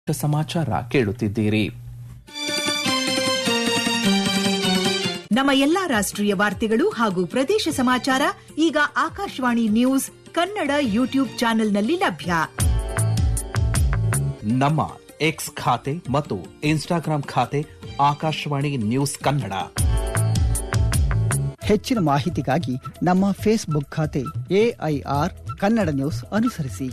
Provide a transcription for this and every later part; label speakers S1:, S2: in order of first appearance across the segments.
S1: ಸಮಾಚಾರ ಕೇಳುತ್ತಿದ್ದೀರಿ
S2: ನಮ್ಮ ಎಲ್ಲಾ ರಾಷ್ಟ್ರೀಯ ವಾರ್ತೆಗಳು ಹಾಗೂ ಪ್ರದೇಶ ಸಮಾಚಾರ ಈಗ ಆಕಾಶವಾಣಿ ನ್ಯೂಸ್ ಕನ್ನಡ ಯೂಟ್ಯೂಬ್ ಚಾನೆಲ್ನಲ್ಲಿ ಲಭ್ಯ
S1: ನಮ್ಮ ಎಕ್ಸ್ ಖಾತೆ ಮತ್ತು ಇನ್ಸ್ಟಾಗ್ರಾಂ ಖಾತೆ ಆಕಾಶವಾಣಿ ನ್ಯೂಸ್ ಕನ್ನಡ
S3: ಹೆಚ್ಚಿನ ಮಾಹಿತಿಗಾಗಿ ನಮ್ಮ ಫೇಸ್ಬುಕ್ ಖಾತೆ ಎಐಆರ್ ಕನ್ನಡ ನ್ಯೂಸ್ ಅನುಸರಿಸಿ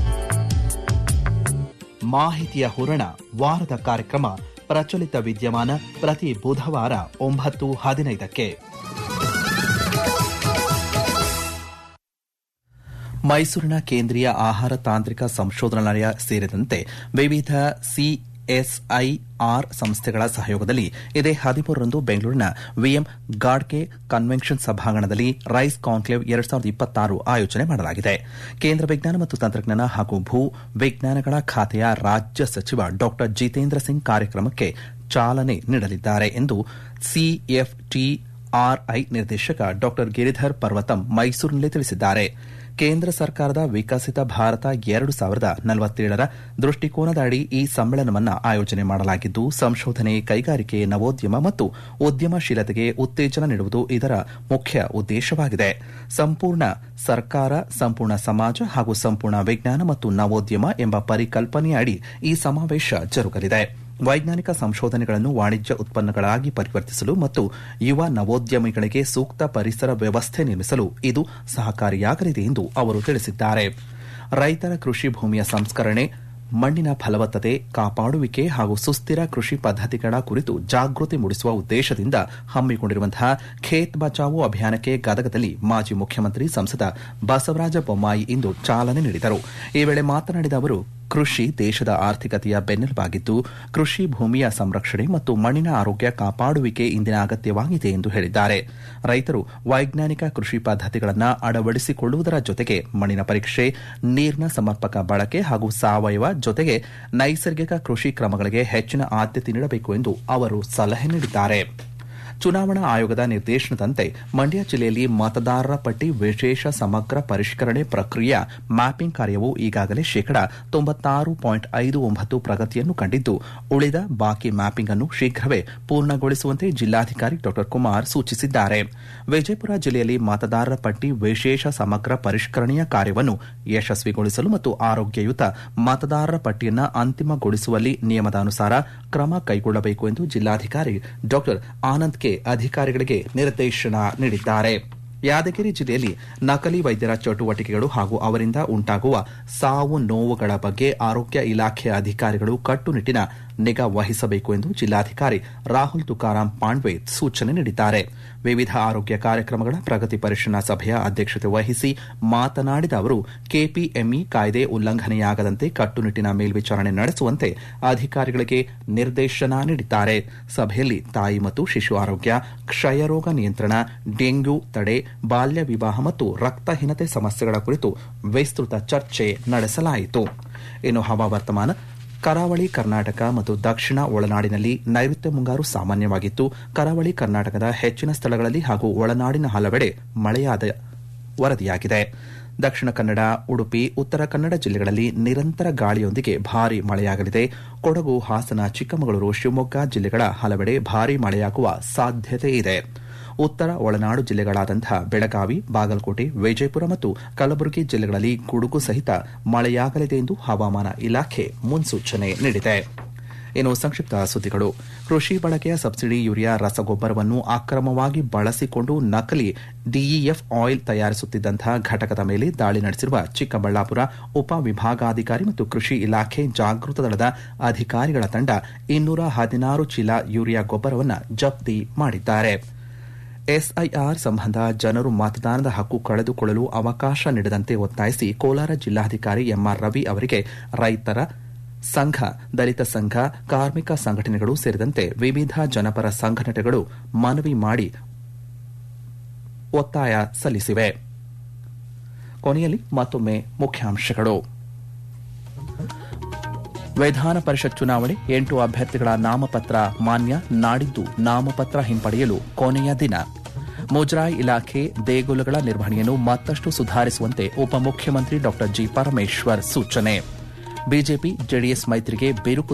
S1: ಮಾಹಿತಿಯ ಹೂರಣ ವಾರದ ಕಾರ್ಯಕ್ರಮ ಪ್ರಚಲಿತ ವಿದ್ಯಮಾನ ಪ್ರತಿ ಬುಧವಾರ ಒಂಬತ್ತು ಹದಿನೈದಕ್ಕೆ ಮೈಸೂರಿನ ಕೇಂದ್ರೀಯ ಆಹಾರ ತಾಂತ್ರಿಕ ಸಂಶೋಧನಾಲಯ ಸೇರಿದಂತೆ ವಿವಿಧ ಸಿಎಸ್ಐಆರ್ ಸಂಸ್ಥೆಗಳ ಸಹಯೋಗದಲ್ಲಿ ಇದೇ ಹದಿಮೂರರಂದು ಬೆಂಗಳೂರಿನ ವಿಎಂ ಗಾಡ್ಕೆ ಕನ್ವೆನ್ಷನ್ ಸಭಾಂಗಣದಲ್ಲಿ ರೈಸ್ ಕಾನ್ಕ್ಲೇವ್ ಎರಡ್ ಸಾವಿರದ ಇಪ್ಪತ್ತಾರು ಆಯೋಜನೆ ಮಾಡಲಾಗಿದೆ ಕೇಂದ್ರ ವಿಜ್ಞಾನ ಮತ್ತು ತಂತ್ರಜ್ಞಾನ ಹಾಗೂ ಭೂ ವಿಜ್ಞಾನಗಳ ಖಾತೆಯ ರಾಜ್ಯ ಸಚಿವ ಡಾ ಜಿತೇಂದ್ರ ಸಿಂಗ್ ಕಾರ್ಯಕ್ರಮಕ್ಕೆ ಚಾಲನೆ ನೀಡಲಿದ್ದಾರೆ ಎಂದು ಸಿಎಫ್ಟಿಆರ್ಐ ನಿರ್ದೇಶಕ ಡಾ ಗಿರಿಧರ್ ಪರ್ವತಂ ಮೈಸೂರಿನಲ್ಲಿ ತಿಳಿಸಿದ್ದಾರೆ ಕೇಂದ್ರ ಸರ್ಕಾರದ ವಿಕಸಿತ ಭಾರತ ಎರಡು ಸಾವಿರದ ನಲವತ್ತೇಳರ ದೃಷ್ಟಿಕೋನದ ಅಡಿ ಈ ಸಮ್ಮೇಳನವನ್ನು ಆಯೋಜನೆ ಮಾಡಲಾಗಿದ್ದು ಸಂಶೋಧನೆ ಕೈಗಾರಿಕೆ ನವೋದ್ಯಮ ಮತ್ತು ಉದ್ಯಮಶೀಲತೆಗೆ ಉತ್ತೇಜನ ನೀಡುವುದು ಇದರ ಮುಖ್ಯ ಉದ್ದೇಶವಾಗಿದೆ ಸಂಪೂರ್ಣ ಸರ್ಕಾರ ಸಂಪೂರ್ಣ ಸಮಾಜ ಹಾಗೂ ಸಂಪೂರ್ಣ ವಿಜ್ಞಾನ ಮತ್ತು ನವೋದ್ಯಮ ಎಂಬ ಪರಿಕಲ್ಪನೆಯ ಅಡಿ ಈ ಸಮಾವೇಶ ಜರುಗಲಿದೆ ವೈಜ್ಞಾನಿಕ ಸಂಶೋಧನೆಗಳನ್ನು ವಾಣಿಜ್ಯ ಉತ್ಪನ್ನಗಳಾಗಿ ಪರಿವರ್ತಿಸಲು ಮತ್ತು ಯುವ ನವೋದ್ಯಮಿಗಳಿಗೆ ಸೂಕ್ತ ಪರಿಸರ ವ್ಯವಸ್ಥೆ ನಿರ್ಮಿಸಲು ಇದು ಸಹಕಾರಿಯಾಗಲಿದೆ ಎಂದು ಅವರು ತಿಳಿಸಿದ್ದಾರೆ ರೈತರ ಕೃಷಿ ಭೂಮಿಯ ಸಂಸ್ಕರಣೆ ಮಣ್ಣಿನ ಫಲವತ್ತತೆ ಕಾಪಾಡುವಿಕೆ ಹಾಗೂ ಸುಸ್ಥಿರ ಕೃಷಿ ಪದ್ದತಿಗಳ ಕುರಿತು ಜಾಗೃತಿ ಮೂಡಿಸುವ ಉದ್ದೇಶದಿಂದ ಹಮ್ಮಿಕೊಂಡಿರುವಂತಹ ಖೇತ್ ಬಚಾವೋ ಅಭಿಯಾನಕ್ಕೆ ಗದಗದಲ್ಲಿ ಮಾಜಿ ಮುಖ್ಯಮಂತ್ರಿ ಸಂಸದ ಬಸವರಾಜ ಬೊಮ್ಮಾಯಿ ಇಂದು ಚಾಲನೆ ನೀಡಿದರು ಈ ವೇಳೆ ಮಾತನಾಡಿದ ಅವರು ಕೃಷಿ ದೇಶದ ಆರ್ಥಿಕತೆಯ ಬೆನ್ನೆಲುಬಾಗಿದ್ದು ಕೃಷಿ ಭೂಮಿಯ ಸಂರಕ್ಷಣೆ ಮತ್ತು ಮಣ್ಣಿನ ಆರೋಗ್ಯ ಕಾಪಾಡುವಿಕೆ ಇಂದಿನ ಅಗತ್ಯವಾಗಿದೆ ಎಂದು ಹೇಳಿದ್ದಾರೆ ರೈತರು ವೈಜ್ಞಾನಿಕ ಕೃಷಿ ಪದ್ದತಿಗಳನ್ನು ಅಳವಡಿಸಿಕೊಳ್ಳುವುದರ ಜೊತೆಗೆ ಮಣ್ಣಿನ ಪರೀಕ್ಷೆ ನೀರಿನ ಸಮರ್ಪಕ ಬಳಕೆ ಹಾಗೂ ಸಾವಯವ ಜೊತೆಗೆ ನೈಸರ್ಗಿಕ ಕೃಷಿ ಕ್ರಮಗಳಿಗೆ ಹೆಚ್ಚಿನ ಆದ್ಯತೆ ನೀಡಬೇಕು ಎಂದು ಅವರು ಸಲಹೆ ನೀಡಿದ್ದಾರೆ ಚುನಾವಣಾ ಆಯೋಗದ ನಿರ್ದೇಶನದಂತೆ ಮಂಡ್ಯ ಜಿಲ್ಲೆಯಲ್ಲಿ ಮತದಾರರ ಪಟ್ಟಿ ವಿಶೇಷ ಸಮಗ್ರ ಪರಿಷ್ಕರಣೆ ಪ್ರಕ್ರಿಯೆಯ ಮ್ಯಾಪಿಂಗ್ ಕಾರ್ಯವು ಈಗಾಗಲೇ ಶೇಕಡ ತೊಂಬತ್ತಾರು ಪಾಯಿಂಟ್ ಐದು ಒಂಬತ್ತು ಪ್ರಗತಿಯನ್ನು ಕಂಡಿದ್ದು ಉಳಿದ ಬಾಕಿ ಮ್ಯಾಪಿಂಗ್ ಅನ್ನು ಶೀಘ್ರವೇ ಪೂರ್ಣಗೊಳಿಸುವಂತೆ ಜಿಲ್ಲಾಧಿಕಾರಿ ಡಾ ಕುಮಾರ್ ಸೂಚಿಸಿದ್ದಾರೆ ವಿಜಯಪುರ ಜಿಲ್ಲೆಯಲ್ಲಿ ಮತದಾರರ ಪಟ್ಟಿ ವಿಶೇಷ ಸಮಗ್ರ ಪರಿಷ್ಕರಣೆಯ ಕಾರ್ಯವನ್ನು ಯಶಸ್ವಿಗೊಳಿಸಲು ಮತ್ತು ಆರೋಗ್ಯಯುತ ಮತದಾರರ ಪಟ್ಟಿಯನ್ನು ಅಂತಿಮಗೊಳಿಸುವಲ್ಲಿ ನಿಯಮದಾನುಸಾರ ಕ್ರಮ ಕೈಗೊಳ್ಳಬೇಕು ಎಂದು ಜಿಲ್ಲಾಧಿಕಾರಿ ಡಾ ಆನಂದ್ ಕೆ ಅಧಿಕಾರಿಗಳಿಗೆ ನಿರ್ದೇಶನ ನೀಡಿದ್ದಾರೆ ಯಾದಗಿರಿ ಜಿಲ್ಲೆಯಲ್ಲಿ ನಕಲಿ ವೈದ್ಯರ ಚಟುವಟಿಕೆಗಳು ಹಾಗೂ ಅವರಿಂದ ಉಂಟಾಗುವ ಸಾವು ನೋವುಗಳ ಬಗ್ಗೆ ಆರೋಗ್ಯ ಇಲಾಖೆಯ ಅಧಿಕಾರಿಗಳು ಕಟ್ಟುನಿಟ್ಟಿನ ನಿಗಾ ವಹಿಸಬೇಕು ಎಂದು ಜಿಲ್ಲಾಧಿಕಾರಿ ರಾಹುಲ್ ತುಕಾರಾಂ ಪಾಂಡ್ವೆ ಸೂಚನೆ ನೀಡಿದ್ದಾರೆ ವಿವಿಧ ಆರೋಗ್ಯ ಕಾರ್ಯಕ್ರಮಗಳ ಪ್ರಗತಿ ಪರಿಶೀಲನಾ ಸಭೆಯ ಅಧ್ಯಕ್ಷತೆ ವಹಿಸಿ ಮಾತನಾಡಿದ ಅವರು ಕೆಪಿಎಂಇ ಕಾಯ್ದೆ ಉಲ್ಲಂಘನೆಯಾಗದಂತೆ ಕಟ್ಟುನಿಟ್ಟಿನ ಮೇಲ್ವಿಚಾರಣೆ ನಡೆಸುವಂತೆ ಅಧಿಕಾರಿಗಳಿಗೆ ನಿರ್ದೇಶನ ನೀಡಿದ್ದಾರೆ ಸಭೆಯಲ್ಲಿ ತಾಯಿ ಮತ್ತು ಶಿಶು ಆರೋಗ್ಯ ಕ್ಷಯರೋಗ ನಿಯಂತ್ರಣ ಡೆಂಗ್ಯೂ ತಡೆ ಬಾಲ್ಯ ವಿವಾಹ ಮತ್ತು ರಕ್ತಹೀನತೆ ಸಮಸ್ಯೆಗಳ ಕುರಿತು ವಿಸ್ತೃತ ಚರ್ಚೆ ನಡೆಸಲಾಯಿತು ಇನ್ನು ಹವಾವರ್ತಮಾನ ಕರಾವಳಿ ಕರ್ನಾಟಕ ಮತ್ತು ದಕ್ಷಿಣ ಒಳನಾಡಿನಲ್ಲಿ ನೈಋತ್ಯ ಮುಂಗಾರು ಸಾಮಾನ್ಯವಾಗಿತ್ತು ಕರಾವಳಿ ಕರ್ನಾಟಕದ ಹೆಚ್ಚಿನ ಸ್ಥಳಗಳಲ್ಲಿ ಹಾಗೂ ಒಳನಾಡಿನ ಹಲವೆಡೆ ಮಳೆಯಾದ ವರದಿಯಾಗಿದೆ ದಕ್ಷಿಣ ಕನ್ನಡ ಉಡುಪಿ ಉತ್ತರ ಕನ್ನಡ ಜಿಲ್ಲೆಗಳಲ್ಲಿ ನಿರಂತರ ಗಾಳಿಯೊಂದಿಗೆ ಭಾರೀ ಮಳೆಯಾಗಲಿದೆ ಕೊಡಗು ಹಾಸನ ಚಿಕ್ಕಮಗಳೂರು ಶಿವಮೊಗ್ಗ ಜಿಲ್ಲೆಗಳ ಹಲವೆಡೆ ಭಾರೀ ಮಳೆಯಾಗುವ ಸಾಧ್ಯತೆ ಇದೆ ಉತ್ತರ ಒಳನಾಡು ಜಿಲ್ಲೆಗಳಾದಂತಹ ಬೆಳಗಾವಿ ಬಾಗಲಕೋಟೆ ವಿಜಯಪುರ ಮತ್ತು ಕಲಬುರಗಿ ಜಿಲ್ಲೆಗಳಲ್ಲಿ ಗುಡುಗು ಸಹಿತ ಮಳೆಯಾಗಲಿದೆ ಎಂದು ಹವಾಮಾನ ಇಲಾಖೆ ಮುನ್ಸೂಚನೆ ನೀಡಿದೆ ಇನ್ನು ಸಂಕ್ಷಿಪ್ತ ಸುದ್ದಿಗಳು ಕೃಷಿ ಬಳಕೆಯ ಸಬ್ಸಿಡಿ ಯೂರಿಯಾ ರಸಗೊಬ್ಬರವನ್ನು ಅಕ್ರಮವಾಗಿ ಬಳಸಿಕೊಂಡು ನಕಲಿ ಡಿಇಎಫ್ ಆಯಿಲ್ ತಯಾರಿಸುತ್ತಿದ್ದಂತಹ ಘಟಕದ ಮೇಲೆ ದಾಳಿ ನಡೆಸಿರುವ ಚಿಕ್ಕಬಳ್ಳಾಪುರ ಉಪವಿಭಾಗಾಧಿಕಾರಿ ಮತ್ತು ಕೃಷಿ ಇಲಾಖೆ ಜಾಗೃತ ದಳದ ಅಧಿಕಾರಿಗಳ ತಂಡ ಇನ್ನೂರ ಹದಿನಾರು ಚೀಲ ಯೂರಿಯಾ ಗೊಬ್ಬರವನ್ನು ಜಪ್ತಿ ಮಾಡಿದ್ದಾರೆ ಎಸ್ಐಆರ್ ಸಂಬಂಧ ಜನರು ಮತದಾನದ ಹಕ್ಕು ಕಳೆದುಕೊಳ್ಳಲು ಅವಕಾಶ ನೀಡದಂತೆ ಒತ್ತಾಯಿಸಿ ಕೋಲಾರ ಜಿಲ್ಲಾಧಿಕಾರಿ ಎಂಆರ್ ರವಿ ಅವರಿಗೆ ರೈತರ ಸಂಘ ದಲಿತ ಸಂಘ ಕಾರ್ಮಿಕ ಸಂಘಟನೆಗಳು ಸೇರಿದಂತೆ ವಿವಿಧ ಜನಪರ ಸಂಘಟನೆಗಳು ಮನವಿ ಮಾಡಿ ಒತ್ತಾಯ ಸಲ್ಲಿಸಿವೆ ಕೊನೆಯಲ್ಲಿ ಮತ್ತೊಮ್ಮೆ ಮುಖ್ಯಾಂಶಗಳು ವಿಧಾನ ಪರಿಷತ್ ಚುನಾವಣೆ ಎಂಟು ಅಭ್ಯರ್ಥಿಗಳ ನಾಮಪತ್ರ ಮಾನ್ಯ ನಾಡಿದ್ದು ನಾಮಪತ್ರ ಹಿಂಪಡೆಯಲು ಕೊನೆಯ ದಿನ ಮುಜರಾಯಿ ಇಲಾಖೆ ದೇಗುಲಗಳ ನಿರ್ವಹಣೆಯನ್ನು ಮತ್ತಷ್ಟು ಸುಧಾರಿಸುವಂತೆ ಉಪಮುಖ್ಯಮಂತ್ರಿ ಡಾ ಜಿ ಪರಮೇಶ್ವರ್ ಸೂಚನೆ ಬಿಜೆಪಿ ಜೆಡಿಎಸ್ ಮೈತ್ರಿಗೆ ಬಿರುಕು